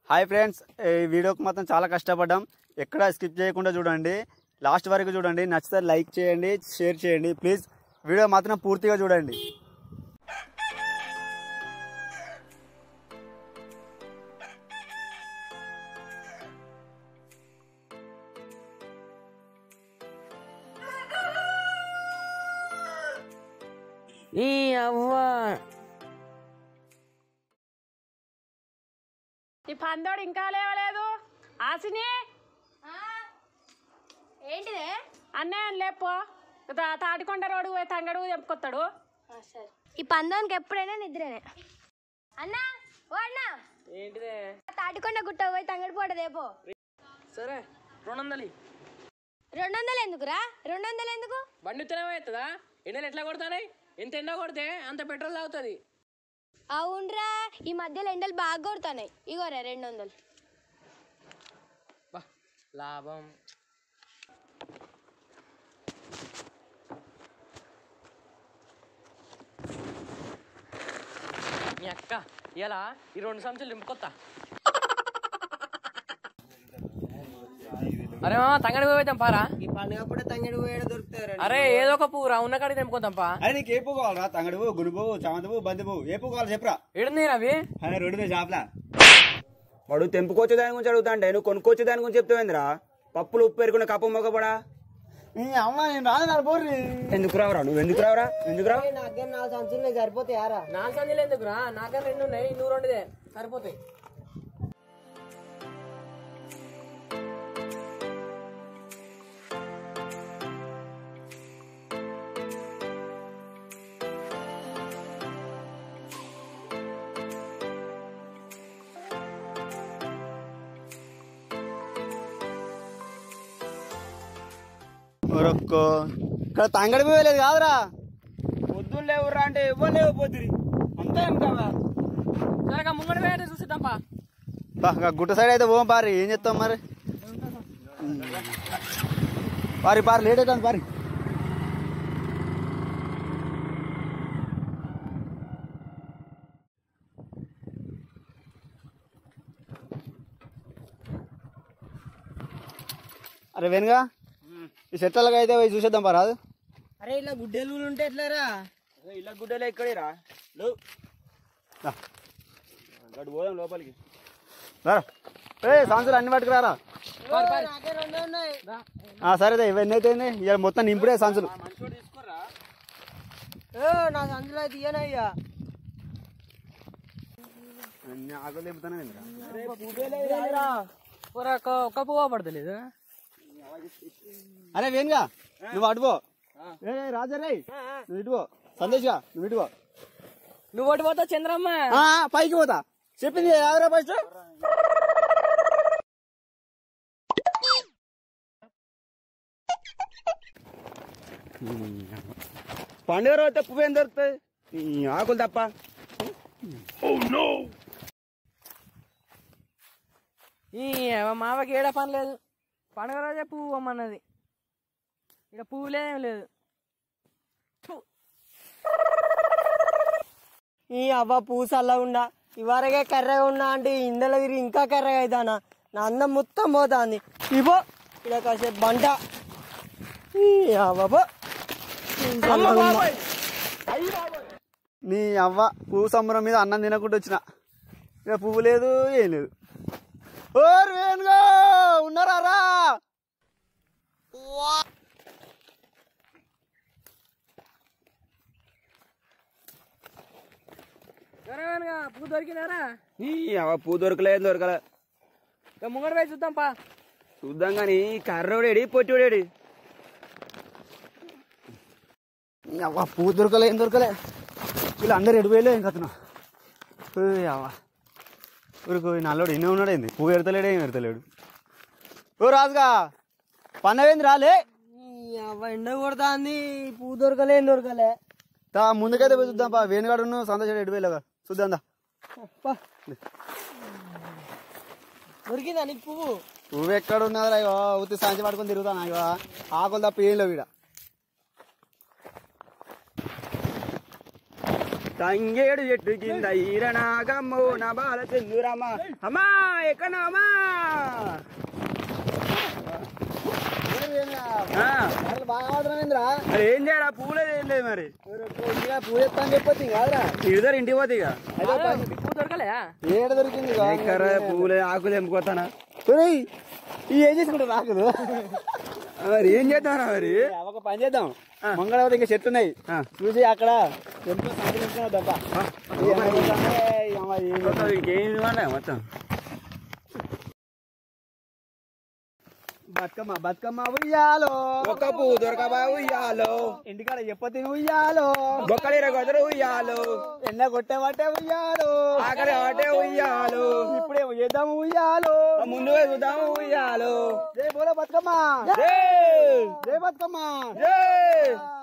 Hi friends ఈ వీడియోకి మాత్రం చాలా కష్టపడ్డాం ఎక్కడ స్కిప్ చేయకుండా చూడండి లాస్ట్ వరకు చూడండి నచ్చితే లైక్ చేయండి షేర్ చేయండి ప్లీజ్ వీడియో మాత్రం పూర్తిగా చూడండి ఈ అవ్వ ఈ పందోడు ఇంకా లేవలేదు ఆసిని ఏంటిదే అన్నయ్య లేపో తా- తాటికొండ రోడ్డు పోయి తంగడు తెంపుకొస్తాడు ఈ పందానికి ఎప్పుడైనా నిద్రనే అన్నా ఓ అన్నా ఏంటిదే తాటికొండ గుట్ట పోయి తంగడి పోట దేపో సరే రెండు వందలు రెండు వందలు ఎందుకురా రెండు వందలు ఎందుకు బండి అవుతుందా ఎండలు ఎట్లా కొడతానే ఎంత ఎండ కొడితే అంత పెట్రోల్ తాగుతుంది అవునరా ఈ మధ్యలో ఎండలు బాగా కొడుతున్నాయి ఇగోరా రెండు వందలు బా లాభం మీ అక్క ఇలా ఈ రెండు సంవత్సరాలు నింపుకొత్తా అరే మామ తంగడి పోయిద్దాం పారా ఈ పండుగ కూడా తంగడి పోయాడు దొరుకుతారు అరే ఏదో ఒక పువ్వు రా ఉన్న కాడికి తెంపుకొద్దాం పా అరే నీకు ఏ పువ్వు కావాలరా తంగడు పువ్వు గుడి పువ్వు చామంతి పువ్వు బంతి పువ్వు ఏ పువ్వు కావాలి చెప్పురా ఏడుంది అవి అరే రెండు షాప్లా వాడు తెంపుకొచ్చే దాని గురించి అడుగుతా అంటే నువ్వు కొనుక్కొచ్చే దాని గురించి చెప్తావేంద్రా పప్పులు ఉప్పు ఎరుకున్న కప్ప మొగపడా ఈ అమ్మ నేను రాదు పోర్రి ఎందుకు రావురా నువ్వు ఎందుకు రావురా ఎందుకు రావు నాకే నాలుగు సంచులు సరిపోతాయారా నాలుగు సంచులు ఎందుకు రా నాకే రెండు ఉన్నాయి నువ్వు రెండుదే సరిపోతాయి ఒరక్కో ఇక్కడ తంగడి పువ్వు లేదు కాదురా పొద్దున్న లేవురా అంటే ఎవరు లేవు పోతురి అంతా ఏం కావా సరే ముంగడి వేట చూసిద్దాం పా బా ఇక గుట్ట సైడ్ అయితే పోం పారి ఏం చెప్తాం మరి పారి పారి లేట్ అవుతుంది పారి అరే వెనుగా ఈ చెట్లకి అయితే పోయి చూసేద్దాం పా రాదు అరే ఇలా గుడ్డెలు ఉంటే ఎట్లారా ఇలా గుడ్డలే ఇక్కడేరా లేవు రా. గడు పోదాం లోపలికి రారా ఏ సాంచులు అన్ని పట్టుకురారా నాకే రెండు ఉన్నాయి ఆ, సరేదే ఇవన్నీ అయితే ఇక మొత్తం నింపుడే సంచులు మంచోడు తీసుకోరా ఏ, నా సంచులు అయితే ఇయ్యనయ్యా అన్ని ఆకులు నింపుతానే ఒక ఒక్క పువ్వు పడతలేదు అరే వేణుగా నువ్వు అటుపో ఏ రాజా రే నువ్వు ఇటుపో సందేశ్గా నువ్వు ఇటుపో నువ్వు ఒకటి పోతావు చంద్రమ్మ ఆ, పైకి పోతా చెప్పింది ఎవరా ఫస్ట్ పండుగ రోజు తప్పు ఏం దొరుకుతాయి ఈ ఆకులు తప్ప ఈ మావకి ఏడ పని లేదు పండుగ రోజే పువ్వు అమ్మన్నది ఇక్కడ పువ్వు లేదేం లేదు ఈ అవ్వ పూసల్లా ఉండా ఇవరకే కర్రగా ఉన్నా అంటే ఇండల తిరిగి ఇంకా కర్రగా అవుతానా నా అందం మొత్తం పోతాంది ఇవో ఇలా కాసేపు బంట ఈ అవ్వ పో. పూసల్లా ఉన్నా. నీ అవ్వ పువ్వు సంబరం మీద అన్నం తినకుండా వచ్చిన ఇక పువ్వు లేదు ఏం లేదు ఓ వేణుగా ఉన్నారా రా ఎవరైనా పువ్వు దొరికినారా ఈ అవ పూ దొరకలేదు దొరకలే ఇక ముంగడు పోయి చూద్దాం పా చూద్దాం కానీ కర్రోడేడి పొట్టివాడేడి నీ అవ్వ పువ్వు దొరకలే ఏం దొరకలే వీళ్ళు అందరు ఎడిపోయలే ఏం కథను అవ్వ ఊరికి నల్లోడు ఇన్నే ఉన్నాడు ఏంది పువ్వు ఎడతలేడు ఏం ఎడతలేడు ఓ రాజుగా పన్నవేంది రాలే ఈ అవ్వ ఎండ కొడతాంది పువ్వు దొరకలే ఏం దొరకలే తా ముందుకైతే పోయి చూద్దాం పా వేణుగాడును సంతోషం ఎడిపోయలేగా చూద్దాం దా పా. దొరికిందా నీకు పువ్వు నువ్వు ఎక్కడ ఉన్నదిరా అయ్యో ఉత్తి సాంచి పట్టుకొని తిరుగుతాను అయ్యో ఆకులు తప్ప ఏం లేవు ఈడ తంగేడు చెట్టు కింద ఈరనాగమ్మో నా బాల చందురమ్మ అమ్మా ఎక్కడ అమ్మా ఆ, బాగా ఆడుతున్నావేంద్రా మరి ఏం చేయరా పూలేదు ఏం లేదు మరి పూజ ఎత్తాను చెప్పొచ్చు కాదురా ఇద్దరు ఇంటికి పోతే ఇక పువ్వు దొరకలేదా ఏడ దొరికింది ఎక్కడ పూలే ఆకులు ఎంపుకోతానా ఈ ఏం చేసుకుంటా రాకదు మరి ఏం చేద్దాం మరి ఒక పని చేద్దాం మంగళవారం ఇంకా చెట్లు ఉన్నాయి ఆ. చూసి అక్కడ ఎంతో సంతరించుకున్నావు దెబ్బ ఈ ఎండాకాలమే ఈ అమ్మ ఈ- ఇంకేం ఇవ్వాలి మొత్తం బతుకమ్మ బతుకమ్మ ఉయ్యాలో ఒక పువ్వు దొరకబా ఉయ్యాలో ఇంటికాడ చెప్పతి ఉయ్యాలో బొక్కలిర గొదరు ఉయ్యాలో ఎండ కొట్టేవట్టే ఉయ్యాలో ఆకలి ఆటే ఉయ్యాలో ఇప్పుడే చేద్దాము ఉయ్యాలో ముందు చూద్దాము ఉయ్యాలో జై బోలో బతుకమ్మ జై! జై బతుకమ్మ జై!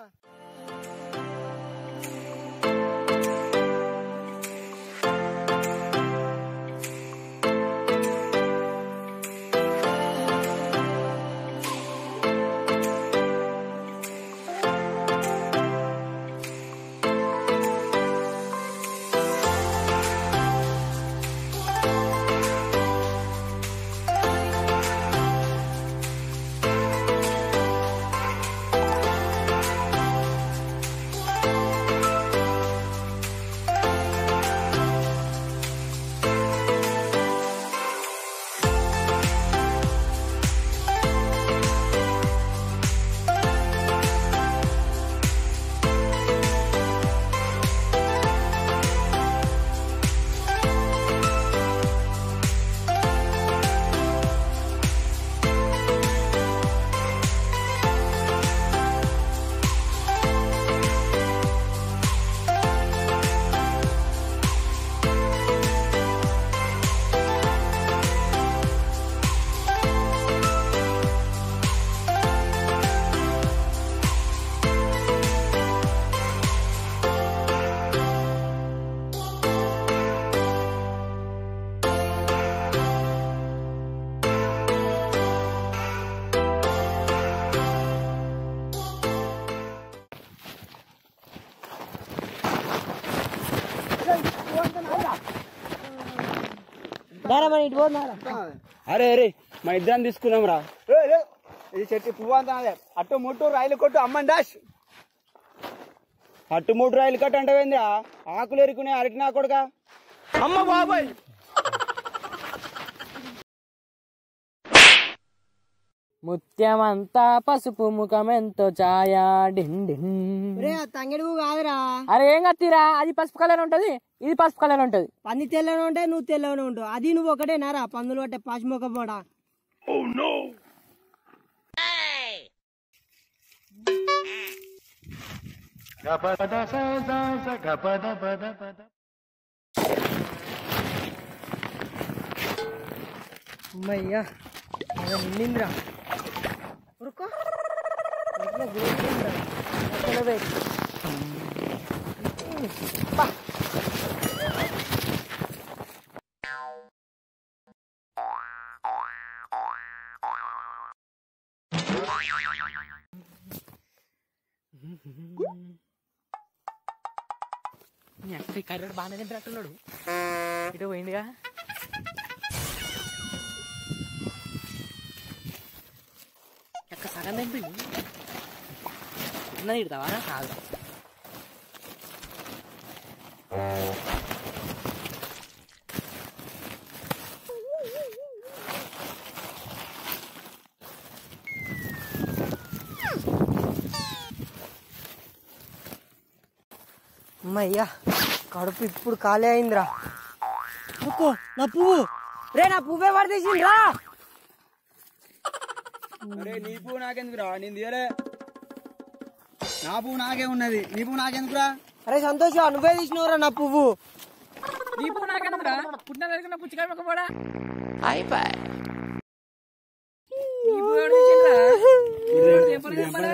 దారా మన ఇటు పోతున్నారా అరే అరే మా ఇద్దరం తీసుకుందాం రా ఏయ్, ఏయ్, ఇది చెట్టు పువ్వు అంతా నాదే. అట్టు ముట్టు రైలు కొట్టు అమ్మని డాష్ అట్టు మూడు రాయలు కట్ట అంటవేంద్రా ఆకులు ఎరుకునే అరటి నా కొడుక అమ్మ బాబాయ్ ముత్యమంతా పసుపు ముఖమెంతో ఛాయా డింగ్ డింగ్ రే తంగడి పువ్వు కాదురా అరే ఏం కత్తిరా అది పసుపు కలర్ ఉంటది ఇది పసుపు కలర్ ఉంటది పంది తెల్లనే ఉంటాయి నువ్వు తెల్లనే ఉంటావు అది నువ్వు ఒకటేనారా పందులు పట్టే పాచిమొక్క పోడా అమ్మయ్యా అది నిండిందిరా ఉరుకో ఇట్లా గోరుకుంటా. అక్కడ పోయి. పా. కర్రెడు బాగానే తింటున్నాడు ఇటు పోయిందిగా ఎక్క సగం తింపి ఉన్నది ఇడతావా కాదు అమ్మయ్యా కడుపు ఇప్పుడు ఖాళీ అయిందిరా ఉరుకో నా పువ్వు రే నా పువ్వే పడతీసిండ్రా అరే నీ పువ్వు నాకెందుకురా నేను తీయలే నా పువ్వు నాకే ఉన్నది నీ పువ్వు నాకెందుకురా అరే సంతోష్ నువ్వే తీసినవరా నా పువ్వు నీ పువ్వు నాకెందుకురా పుట్టిన దగ్గర పుచ్చికాయ మొక్క పోడా నీ పువ్వు ఎవడు తీసిండ్రా? తెంపలు తెంపలా?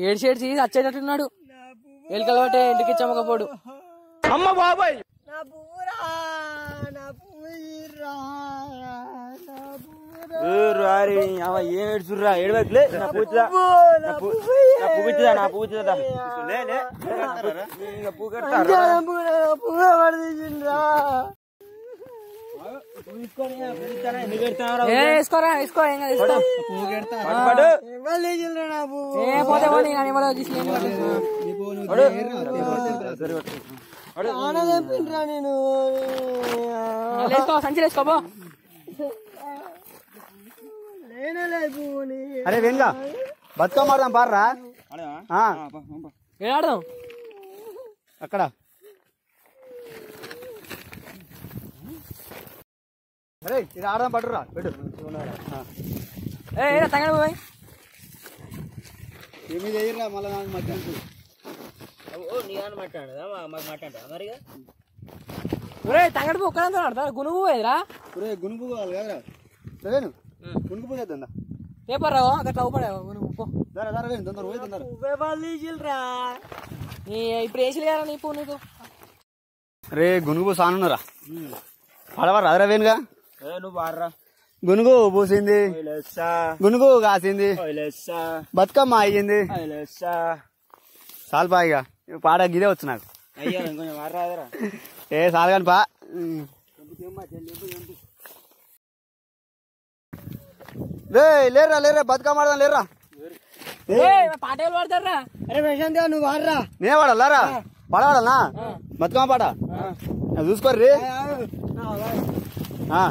ఏడ్చి ఏడ్చి వచ్చేటట్టున్నాడు ఎలుకలు పట్టే ఇంటికి ఇచ్చామకపోడు నా పువ్వురా నా పువ్వు ఇర్రా, నా పువ్వురా. రారి అవ ఏం ఏడుచుర్రా ఏడవట్లే నా పూచిదా నా పూ- నా పూచిదా నా పూచిదా లే లే ఇంకా పూ కడతారా నా పువ్వురా, నా పువ్వు ఎవరు తీసిండ్రా? ఏ వేసుకోరా వేసుకో ఏం కాదు వేసుకో పడు, పడు. ఎవరు తీసిండ్రా నా పువ్వు ఏ పోతే పోనీ కానీ ఎవరో తీసి ఏం కాదు. ఆన తెప్పిండ్రా నేను వేసుకో సంచి వేసుకో పో లేనలే పువ్వుని అరే వెంగా బతుకమ్మ ఆడదాం పార్రా ఆడవా? ఆ, ఆ, పా, పా, పా. ఏడాడదాం అక్కడ అరే ఇది ఆడదాం పట్టురా పెట్టు ఆ. ఏ ఏడా తగ్గడు పోయి ఏమి చేయరా మళ్ళీ నాకు మధ్యాహ్నం ఒరే తగ్గడు పో ఒక్కడంతా ఆడతా గునుగు పోయేదిరా ఒరే గునుపు కావాలి కదరా సరేను గునుపు పోయేద్దా పేపర్ రావు అక్కడ అవుపడా గునుగు పో దారా దారా వేను తొందర పోయి తొందర ఎవరు తీసిండ్రా నీ ఇప్పుడు వేసి కదా నీ పో నీకు రే గునుగు సానున్నరా పడవరా అదరా వేనుగా ఏ, నువ్వు వాడరా గునుగు పూసింది లెస్సా గునుగు కాసింది లెస్సా బతుకమ్మ అయ్యింది లెస్సా సాల్పాయిగా పాట గిదే వచ్చు నాకు అయ్యా ఇంకొంచెం వాడరాదరా ఏ సాల్ కాని పా లే లేరా లేరా బతుకమ్మ ఆడదాం లేరా ఏ పాట ఎవరు పాడతారా అరే ప్రశాంత్ గారు నువ్వు వాడరా నే వాడాలారా పడవాడనా బతుకమ్మ పాట అది చూసుకోర్రి ఆ.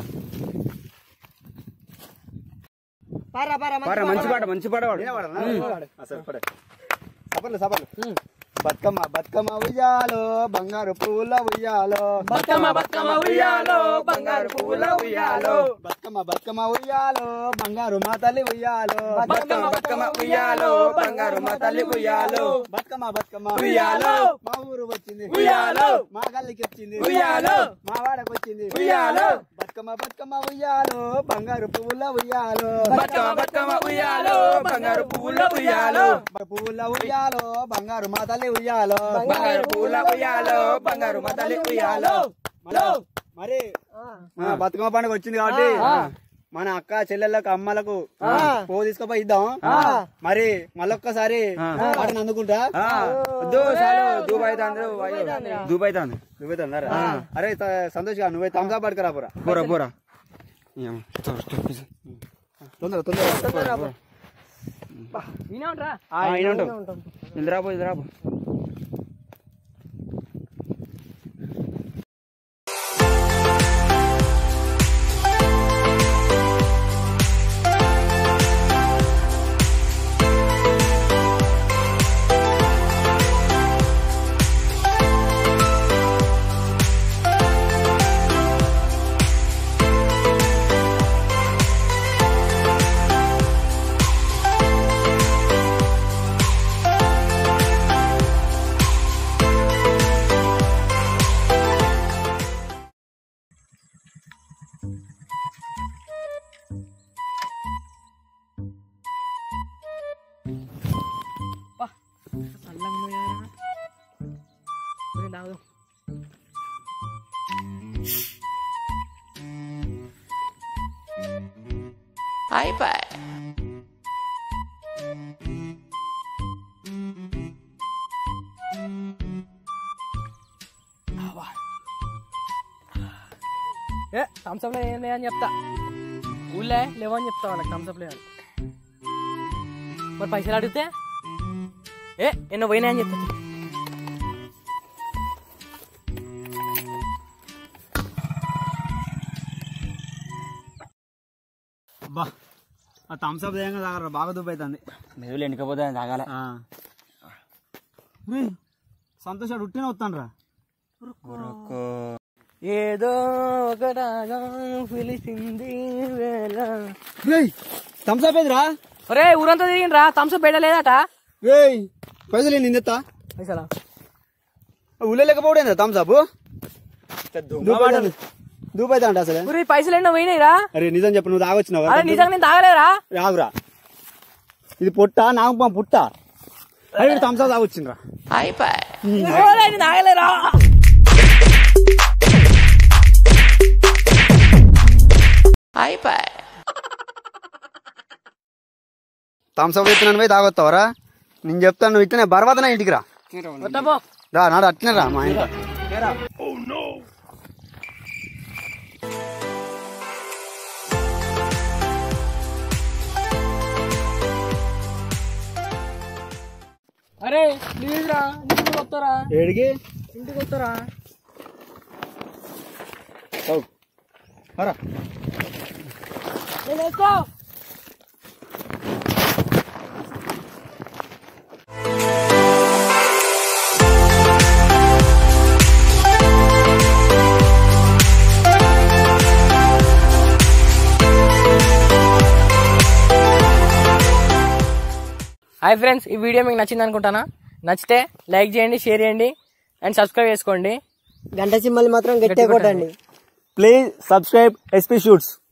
పారా పారా పారా మంచి పాట మంచి పాట వాడు నేనే వాడాలా? ఆ, సరే, పడే. సపర్లు సపర్లు బతుకమ్మ బతుకమ్మ ఉయ్యాలో బంగారు పువ్వుల ఉయ్యాలో బతుకమ్మ బతుకమ్మ ఉయ్యాలో బంగారు పువ్వుల ఉయ్యాలో బతుకమ్మ బతుకమ్మ ఉయ్యాలో బంగారు మా తల్లి ఉయ్యాలో బతుకమ్మ బతుకమ్మ ఉయ్యాలో బంగారు మా తల్లి ఉయ్యాలో బతుకమ్మ బతుకమ్మ ఉయ్యాలో. మా ఊరు వచ్చింది ఉయ్యాలో. మా గల్లికి వచ్చింది ఉయ్యాలో. మా వాడకి వచ్చింది ఉయ్యాలో. బతుకమ్మ బతుకమ్మ ఉయ్యాలో బంగారు పువ్వుల ఉయ్యాలో బతుకమ్మ బతుకమ్మ ఉయ్యాలో బంగారు పువ్వుల ఉయ్యాలో బంగారు పువ్వుల ఉయ్యాలో బంగారు మా తల్లి ఉయ్యాలో బంగారు పువ్వుల ఉయ్యాలో బంగారు మా తల్లి ఉయ్యాలో హలో మరి మన బతుకమ్మ పండుగ వచ్చింది కాబట్టి మన అక్క చెల్లెళ్ళకు అమ్మలకు పువ్వు తీసుకుపోయి ఇద్దాం మరి మళ్ళొక్కసారి వాటిని అందుకుంటా ఆ, వద్దు చాలు దుబాయ్ తాండ్రు దుబాయ్ తాండ్రు నువ్వుతున్నారా అరే త- సంతోష్ గా నువ్వే తమ్సా పట్టుకురా పోరా పోరా పోరా తొందర తొందర వినే ఉంటారా ఇందిరాబో ఇందిరాబో తాగుదాం ఏ థమ్స్అప్ ఏం లేదని చెప్తా ఊళ్ళే లేవని చెప్తా వాళ్ళకి థమ్స్అప్ లేదని మరి పైసలు అడిగితే ఏ ఎన్నో పోయినాయని చెప్తా అబ్బా ఆ థమ్స్అప్ దేయంగా తాగరా బాగా దుబ్బైతుంది మెదులు ఎండకపోతే తాగాల సంతోష్ ఉట్టిన వస్తాను రా ఏదో ఒక రాగం పిలిచింది వేళ థమ్స్అప్ ఏదిరా ఒరే ఊరంతా తిరిగిండ్రా థమ్స్అప్ పెట్టలేదట ఏయ్ పైసలు నిందెత్తా పైసలా ఊళ్ళో లేకపోవడం థమ్స్అప్ దూపైతా అంట అసలే ఊరి పైసలు ఎన్నో పోయినాయిరా అరే నిజం చెప్పు నువ్వు తాగొచ్చినావు అరే నిజంగా నేను తాగలేరా రాగురా ఇది పొట్ట నాకు పుట్ట అరే థమ్స్ అప్ తాగొచ్చిండ్రా నాగలేరా థమ్స్ అప్ ఎత్తున్నాను పోయి తాగొస్తావరా నేను చెప్తాను నువ్వు ఇట్లనే బర్వాదనా ఇంటికి రా వద్దపో రా నాడు అట్నే రా మా ఇంట్లో అరే ప్లీజ్ రా ఇంటికి వస్తారా ఏడికి ఇంటికి వస్తారా రా నేను వస్తా హాయ్ ఫ్రెండ్స్ ఈ వీడియో మీకు నచ్చింది అనుకుంటానా నచ్చితే లైక్ చేయండి షేర్ చేయండి అండ్ సబ్స్క్రైబ్ చేసుకోండి గంట సింబల్ మాత్రం గట్టిగా కొట్టండి ప్లీజ్ సబ్స్క్రైబ్ ఎస్పీ షూట్స్